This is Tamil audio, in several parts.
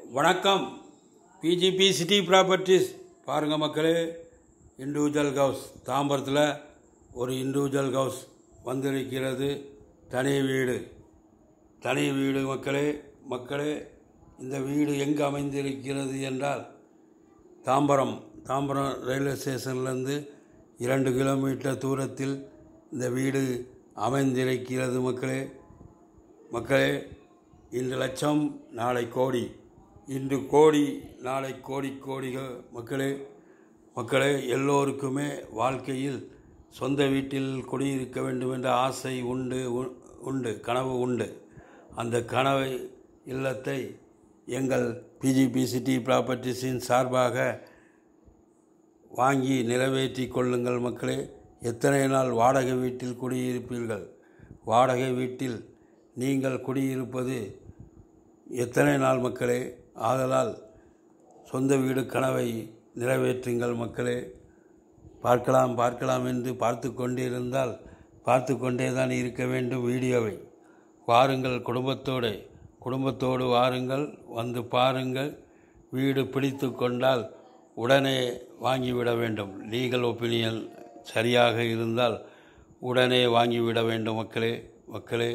வணக்கம் பிஜிபி சிட்டி ப்ராப்பர்ட்டிஸ் பாருங்கள் மக்களே இண்டிவிஜுவல் ஹவுஸ் தாம்பரத்தில் ஒரு இண்டிவிஜுவல் ஹவுஸ் வந்திருக்கிறது தனி வீடு தனி வீடு மக்களே மக்களே இந்த வீடு எங்கு அமைந்திருக்கிறது என்றால் தாம்பரம் தாம்பரம் ரயில்வே ஸ்டேஷன்லேருந்து இரண்டு கிலோமீட்டர் தூரத்தில் இந்த வீடு அமைந்திருக்கிறது மக்களே மக்களே இன்று லட்சம் நாளை கோடி இன்று கோடி நாளை கோடி கோடிகள் மக்களே மக்களே எல்லோருக்குமே வாழ்க்கையில் சொந்த வீட்டில் குடியிருக்க வேண்டும் என்ற ஆசை உண்டு உ- உண்டு கனவு உண்டு அந்த கனவை இல்லத்தை எங்கள் பிஜிபி சிட்டி ப்ராப்பர்ட்டிஸின் சார்பாக வாங்கி நிறைவேற்றி கொள்ளுங்கள் மக்களே எத்தனை நாள் வாடகை வீட்டில் குடியிருப்பீர்கள் வாடகை வீட்டில் நீங்கள் குடியிருப்பது எத்தனை நாள் மக்களே ஆதலால் சொந்த வீடு கனவை நிறைவேற்றுங்கள் மக்களே பார்க்கலாம் பார்க்கலாம் என்று பார்த்து கொண்டிருந்தால் பார்த்து கொண்டே தான் இருக்க வேண்டும் வீடியோவை வாருங்கள் குடும்பத்தோடு குடும்பத்தோடு வாருங்கள் வந்து பாருங்கள் வீடு பிடித்து கொண்டால் உடனே வாங்கிவிட வேண்டும் லீகல் ஒப்பீனியன் சரியாக இருந்தால் உடனே வாங்கிவிட வேண்டும் மக்களே மக்களே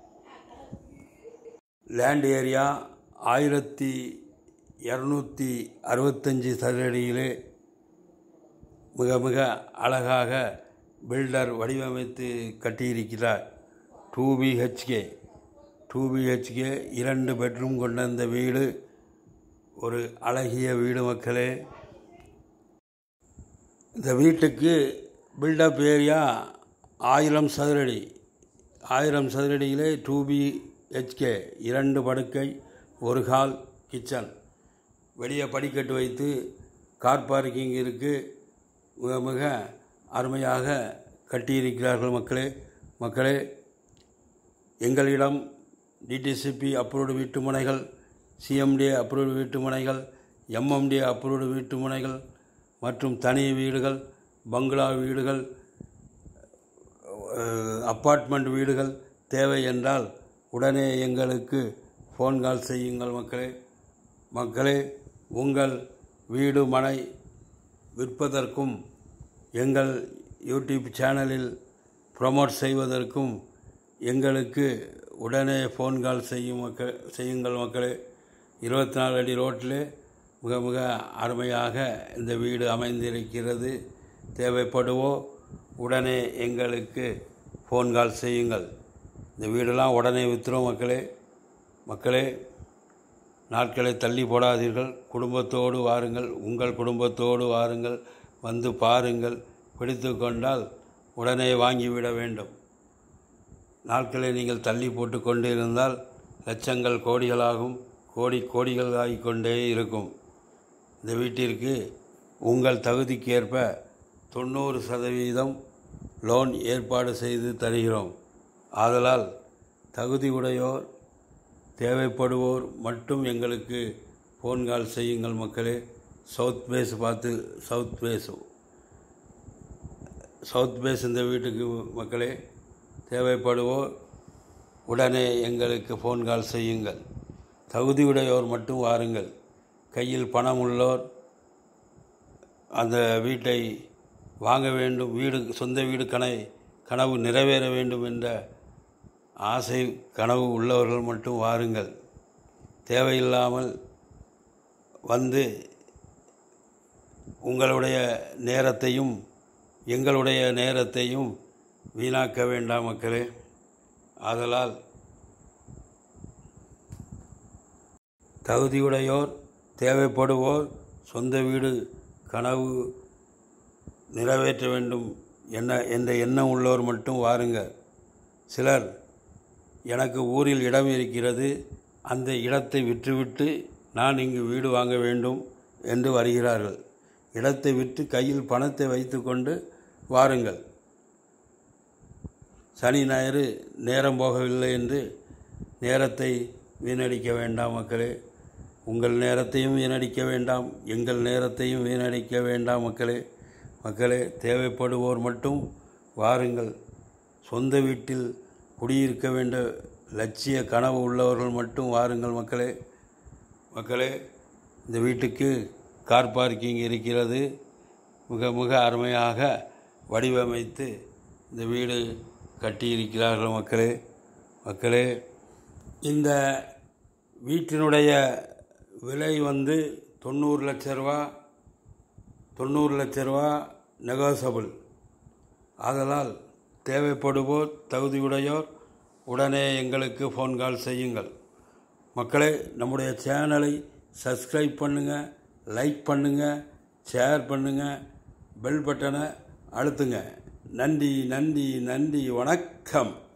லேண்ட் ஏரியா ஆயிரத்தி இரநூத்தி அறுபத்தஞ்சி சதுரடியிலே மிக மிக அழகாக பில்டர் வடிவமைத்து கட்டியிருக்கிறார் டூ பிஹெச்கே டூ பிஹெச்கே இரண்டு பெட்ரூம் கொண்ட இந்த வீடு ஒரு அழகிய வீடு மக்களே இந்த வீட்டுக்கு பில்டப் ஏரியா ஆயிரம் சதுரடி ஆயிரம் சதுரடியிலே டூ பிஹெச்கே இரண்டு படுக்கை ஒரு ஹால் கிச்சன் வெளியே படிக்கட்டு வைத்து கார் பார்க்கிங் இருக்குது மிக மிக அருமையாக கட்டியிருக்கிறார்கள் மக்களே மக்களே எங்களிடம் டிடிசிபி அப்ரூவ்டு வீட்டு முனைகள் சிஎம்டி அப்ரூவ்டு வீட்டு முனைகள் எம்எம்டி அப்ரூவ்டு வீட்டு முனைகள் மற்றும் தனி வீடுகள் பங்களா வீடுகள் அஹ், அப்பார்ட்மெண்ட் வீடுகள் தேவை என்றால் உடனே எங்களுக்கு ஃபோன் கால் செய்யுங்கள் மக்களே மக்களே உங்கள் வீடு மனை விற்பதற்கும் எங்கள் யூடியூப் சேனலில் ப்ரொமோட் செய்வதற்கும் எங்களுக்கு உடனே ஃபோன் கால் செய்யும் மக்கள் செய்யுங்கள் மக்களே இருபத்தி நாலு அடி ரோட்டிலே மிக மிக அருமையாக இந்த வீடு அமைந்திருக்கிறது தேவைப்படுவோ உடனே எங்களுக்கு ஃபோன் கால் செய்யுங்கள் இந்த வீடெல்லாம் உடனே விற்றுரும் மக்களே மக்களே நாட்களை தள்ளி போடாதீர்கள் குடும்பத்தோடு வாருங்கள் உங்கள் குடும்பத்தோடு வாருங்கள் வந்து பாருங்கள் பிடித்து கொண்டால் உடனே வாங்கிவிட வேண்டும் நாட்களை நீங்கள் தள்ளி போட்டு கொண்டு இருந்தால் லட்சங்கள் கோடிகளாகும் கோடி கோடிகள் ஆகிக்கொண்டே இருக்கும் இந்த வீட்டிற்கு உங்கள் தகுதிக்கு ஏற்ப தொண்ணூறு சதவீதம் லோன் ஏற்பாடு செய்து தருகிறோம் ஆதலால் தகுதி உடையோர் தேவைப்படுவோர் மட்டும் எங்களுக்கு ஃபோன் கால் செய்யுங்கள் மக்களே சவுத் பேஸ் பார்த்து சவுத் பேஸ் சவுத் பேஸ் இந்த வீட்டுக்கு மக்களே தேவைப்படுவோர் உடனே எங்களுக்கு ஃபோன் கால் செய்யுங்கள் தகுதியுடையோர் மட்டும் வாருங்கள் கையில் பணம் உள்ளோர் அந்த வீட்டை வாங்க வேண்டும் வீடு சொந்த வீடு கனவை கனவு நிறைவேற வேண்டும் என்ற ஆசை கனவு உள்ளவர்கள் மட்டும் வாருங்கள் தேவையில்லாமல் வந்து உங்களுடைய நேரத்தையும் எங்களுடைய நேரத்தையும் வீணாக்க வேண்டாம் மக்களே ஆதலால் தகுதியுடையோர் தேவைப்படுவோர் சொந்த வீடு கனவு நிறைவேற்ற வேண்டும் என்ன என்ற எண்ணம் உள்ளோர் மட்டும் வாருங்க சிலர் எனக்கு ஊரில் இடம் இருக்கிறது அந்த இடத்தை விற்றுவிட்டு நான் இங்கு வீடு வாங்க வேண்டும் என்று வருகிறார்கள் இடத்தை விற்று கையில் பணத்தை வைத்துக்கொண்டு வாருங்கள் சனி ஞாயிறு நேரம் போகவில்லை என்று நேரத்தை வீணடிக்க வேண்டாம் மக்களே உங்கள் நேரத்தையும் வீணடிக்க வேண்டாம் எங்கள் நேரத்தையும் வீணடிக்க வேண்டாம் மக்களே மக்களே தேவைப்படுவோர் மட்டும் வாருங்கள் சொந்த வீட்டில் குடியிருக்க வேண்டிய லட்சிய கனவு உள்ளவர்கள் மட்டும் வாருங்கள் மக்களே மக்களே இந்த வீட்டுக்கு கார் பார்க்கிங் இருக்கிறது மிக மிக அருமையாக வடிவமைத்து இந்த வீடு கட்டியிருக்கிறார்கள் மக்களே மக்களே இந்த வீட்டினுடைய விலை வந்து தொண்ணூறு லட்ச ரூபா தொண்ணூறு லட்ச ரூபா நெகோசபிள் ஆதலால் தேவைப்படுவோர் தகுதியுடையோர் உடனே எங்களுக்கு ஃபோன் கால் செய்யுங்கள் மக்களே நம்முடைய சேனலை சப்ஸ்கிரைப் பண்ணுங்கள் லைக் பண்ணுங்கள் ஷேர் பண்ணுங்கள் பெல் பட்டனை அழுத்துங்க நன்றி நன்றி நன்றி வணக்கம்